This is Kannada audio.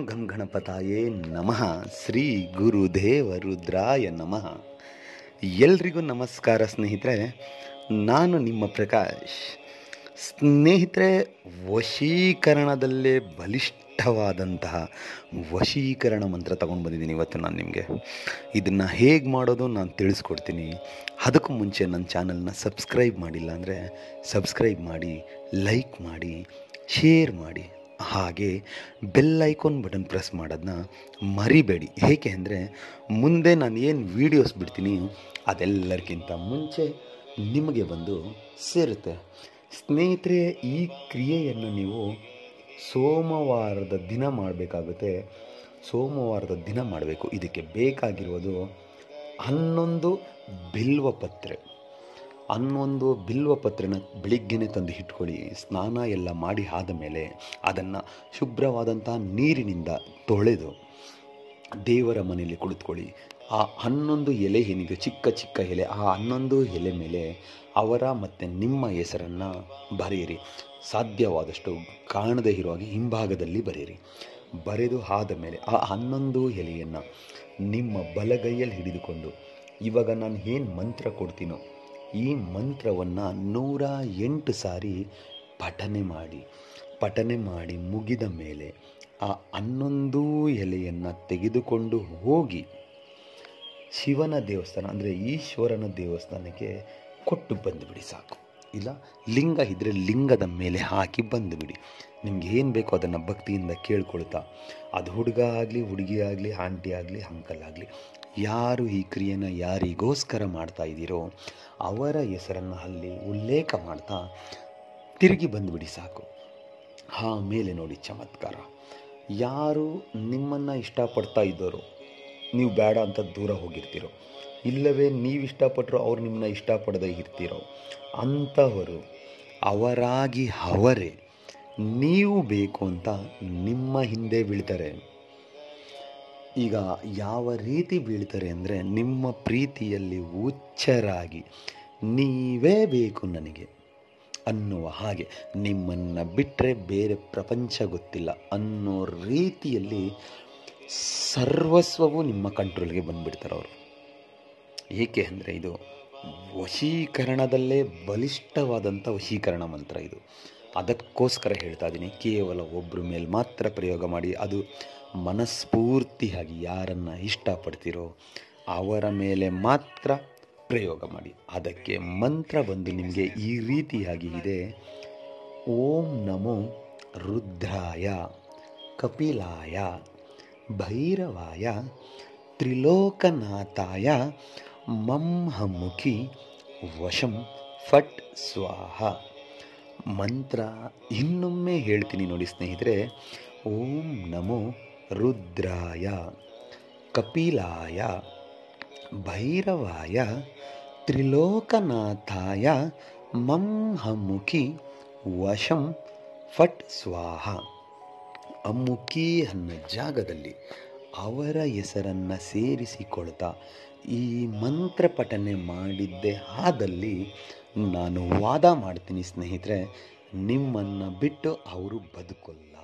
ಗಂ ಗಣಪತಾಯೇ ನಮಃ ಶ್ರೀ ಗುರುದೇವ ರುದ್ರಾಯ ನಮಃ ಎಲ್ರಿಗೂ ನಮಸ್ಕಾರ ಸ್ನೇಹಿತರೆ ನಾನು ನಿಮ್ಮ ಪ್ರಕಾಶ್ ಸ್ನೇಹಿತರೆ ವಶೀಕರಣದಲ್ಲೇ ಬಲಿಷ್ಠವಾದಂತಹ ವಶೀಕರಣ ಮಂತ್ರ ತಗೊಂಡು ಬಂದಿದ್ದೀನಿ ಇವತ್ತು ನಾನು ನಿಮಗೆ ಇದನ್ನು ಹೇಗೆ ಮಾಡೋದು ನಾನು ತಿಳಿಸ್ಕೊಡ್ತೀನಿ ಅದಕ್ಕೂ ಮುಂಚೆ ನನ್ನ ಚಾನಲ್ನ ಸಬ್ಸ್ಕ್ರೈಬ್ ಮಾಡಿಲ್ಲ ಅಂದರೆ ಸಬ್ಸ್ಕ್ರೈಬ್ ಮಾಡಿ ಲೈಕ್ ಮಾಡಿ ಶೇರ್ ಮಾಡಿ ಹಾಗೆ ಬೆಲ್ ಐಕಾನ್ ಬಟನ್ ಪ್ರೆಸ್ ಮಾಡೋದನ್ನ ಮರಿಬೇಡಿ ಏಕೆ ಅಂದರೆ ಮುಂದೆ ನಾನು ಏನು ವೀಡಿಯೋಸ್ ಬಿಡ್ತೀನಿ ಅದೆಲ್ಲರಿಗಿಂತ ಮುಂಚೆ ನಿಮಗೆ ಬಂದು ಸೇರುತ್ತೆ ಸ್ನೇಹಿತರೆ ಈ ಕ್ರಿಯೆಯನ್ನು ನೀವು ಸೋಮವಾರದ ದಿನ ಮಾಡಬೇಕಾಗುತ್ತೆ ಸೋಮವಾರದ ದಿನ ಮಾಡಬೇಕು ಇದಕ್ಕೆ ಬೇಕಾಗಿರೋದು ಹನ್ನೊಂದು ಬಿಲ್ವ ಪತ್ರೆ ಹನ್ನೊಂದು ಬಿಲ್ವ ಪತ್ರೆನ ಬೆಳಿಗ್ಗೆನೆ ತಂದು ಇಟ್ಕೊಳ್ಳಿ ಸ್ನಾನ ಎಲ್ಲ ಮಾಡಿ ಆದ ಮೇಲೆ ಅದನ್ನು ಶುಭ್ರವಾದಂಥ ನೀರಿನಿಂದ ತೊಳೆದು ದೇವರ ಮನೆಯಲ್ಲಿ ಕುಳಿತುಕೊಳ್ಳಿ ಆ ಹನ್ನೊಂದು ಎಲೆ ಏನಿದೆ ಚಿಕ್ಕ ಚಿಕ್ಕ ಎಲೆ ಆ ಹನ್ನೊಂದು ಎಲೆ ಮೇಲೆ ಅವರ ಮತ್ತು ನಿಮ್ಮ ಹೆಸರನ್ನು ಬರೆಯಿರಿ ಸಾಧ್ಯವಾದಷ್ಟು ಕಾಣದೇ ಇರೋ ಹಾಗೆ ಹಿಂಭಾಗದಲ್ಲಿ ಬರೆಯಿರಿ ಬರೆದು ಆದ ಮೇಲೆ ಆ ಹನ್ನೊಂದು ಎಲೆಯನ್ನು ನಿಮ್ಮ ಬಲಗೈಯಲ್ಲಿ ಹಿಡಿದುಕೊಂಡು ಇವಾಗ ನಾನು ಏನು ಮಂತ್ರ ಕೊಡ್ತೀನೋ ಈ ಮಂತ್ರವನ್ನು ನೂರ ಎಂಟು ಸಾರಿ ಪಠನೆ ಮಾಡಿ ಪಠನೆ ಮಾಡಿ ಮುಗಿದ ಮೇಲೆ ಆ ಹನ್ನೊಂದು ಎಲೆಯನ್ನು ತೆಗೆದುಕೊಂಡು ಹೋಗಿ ಶಿವನ ದೇವಸ್ಥಾನ ಅಂದರೆ ಈಶ್ವರನ ದೇವಸ್ಥಾನಕ್ಕೆ ಕೊಟ್ಟು ಬಂದುಬಿಡಿ ಸಾಕು ಇಲ್ಲ ಲಿಂಗ ಇದ್ದರೆ ಲಿಂಗದ ಮೇಲೆ ಹಾಕಿ ಬಂದುಬಿಡಿ ನಿಮ್ಗೆ ಏನು ಬೇಕೋ ಅದನ್ನು ಭಕ್ತಿಯಿಂದ ಕೇಳ್ಕೊಳ್ತಾ ಅದು ಹುಡುಗ ಆಗಲಿ ಹುಡುಗಿ ಆಗಲಿ ಆಂಟಿ ಆಗಲಿ ಅಂಕಲ್ ಆಗಲಿ ಯಾರು ಈ ಕ್ರಿಯೆನ ಯಾರಿಗೋಸ್ಕರ ಮಾಡ್ತಾ ಇದ್ದೀರೋ ಅವರ ಹೆಸರನ್ನು ಅಲ್ಲಿ ಉಲ್ಲೇಖ ಮಾಡ್ತಾ ತಿರುಗಿ ಬಂದುಬಿಡಿ ಸಾಕು ಆಮೇಲೆ ನೋಡಿ ಚಮತ್ಕಾರ ಯಾರು ನಿಮ್ಮನ್ನು ಇಷ್ಟಪಡ್ತಾ ಇದ್ದವರು ನೀವು ಬೇಡ ಅಂತ ದೂರ ಹೋಗಿರ್ತೀರೋ ಇಲ್ಲವೇ ನೀವು ಇಷ್ಟಪಟ್ಟರು ಅವ್ರು ನಿಮ್ಮನ್ನ ಇಷ್ಟಪಡದೇ ಇರ್ತೀರೋ ಅಂಥವರು ಅವರಾಗಿ ಅವರೇ ನೀವು ಬೇಕು ಅಂತ ನಿಮ್ಮ ಹಿಂದೆ ಬೀಳ್ತಾರೆ ಈಗ ಯಾವ ರೀತಿ ಬೀಳ್ತಾರೆ ಅಂದರೆ ನಿಮ್ಮ ಪ್ರೀತಿಯಲ್ಲಿ ಹುಚ್ಚರಾಗಿ ನೀವೇ ಬೇಕು ನನಗೆ ಅನ್ನುವ ಹಾಗೆ ನಿಮ್ಮನ್ನು ಬಿಟ್ಟರೆ ಬೇರೆ ಪ್ರಪಂಚ ಗೊತ್ತಿಲ್ಲ ಅನ್ನೋ ರೀತಿಯಲ್ಲಿ ಸರ್ವಸ್ವವು ನಿಮ್ಮ ಕಂಟ್ರೋಲ್ಗೆ ಬಂದುಬಿಡ್ತಾರೆ ಅವರು ಏಕೆ ಅಂದರೆ ಇದು ವಶೀಕರಣದಲ್ಲೇ ಬಲಿಷ್ಠವಾದಂಥ ವಶೀಕರಣ ಮಂತ್ರ ಇದು ಅದಕ್ಕೋಸ್ಕರ ಹೇಳ್ತಾ ಇದ್ದೀನಿ ಕೇವಲ ಒಬ್ಬರ ಮೇಲೆ ಮಾತ್ರ ಪ್ರಯೋಗ ಮಾಡಿ ಅದು ಮನಸ್ಫೂರ್ತಿಯಾಗಿ ಯಾರನ್ನು ಇಷ್ಟಪಡ್ತೀರೋ ಅವರ ಮೇಲೆ ಮಾತ್ರ ಪ್ರಯೋಗ ಮಾಡಿ ಅದಕ್ಕೆ ಮಂತ್ರ ಬಂದು ನಿಮಗೆ ಈ ರೀತಿಯಾಗಿ ಇದೆ ಓಂ ನಮೋ ರುದ್ರಾಯ ಕಪಿಲಾಯ ಭೈರವಾಯ ತ್ರಿಲೋಕನಾಥಾಯ ಮಮ್ಮುಖಿ ವಶಂ ಫಟ್ ಸ್ವಾಹ ಮಂತ್ರ ಇನ್ನೊಮ್ಮೆ ಹೇಳ್ತೀನಿ ನೋಡಿ ಸ್ನೇಹಿತರೆ ಓಂ ನಮೋ ರುದ್ರಾಯ ಕಪಿಲಾಯ ಭೈರವಾಯ ತ್ರಿಲೋಕನಾಥಾಯ ಮಮ್ಮುಖಿ ವಶಂ ಫಟ್ ಸ್ವಾಹ ಅಮ್ಮುಖಿ ಅನ್ನೋ ಜಾಗದಲ್ಲಿ ಅವರ ಹೆಸರನ್ನು ಸೇರಿಸಿಕೊಳ್ತಾ ಈ ಮಂತ್ರ ಪಠನೆ ಮಾಡಿದ್ದೇ ಆದಲ್ಲಿ ನಾನು ವಾದ ಮಾಡ್ತೀನಿ ಸ್ನೇಹಿತರೆ ನಿಮ್ಮನ್ನು ಬಿಟ್ಟು ಅವರು ಬದುಕೋಲ್ಲ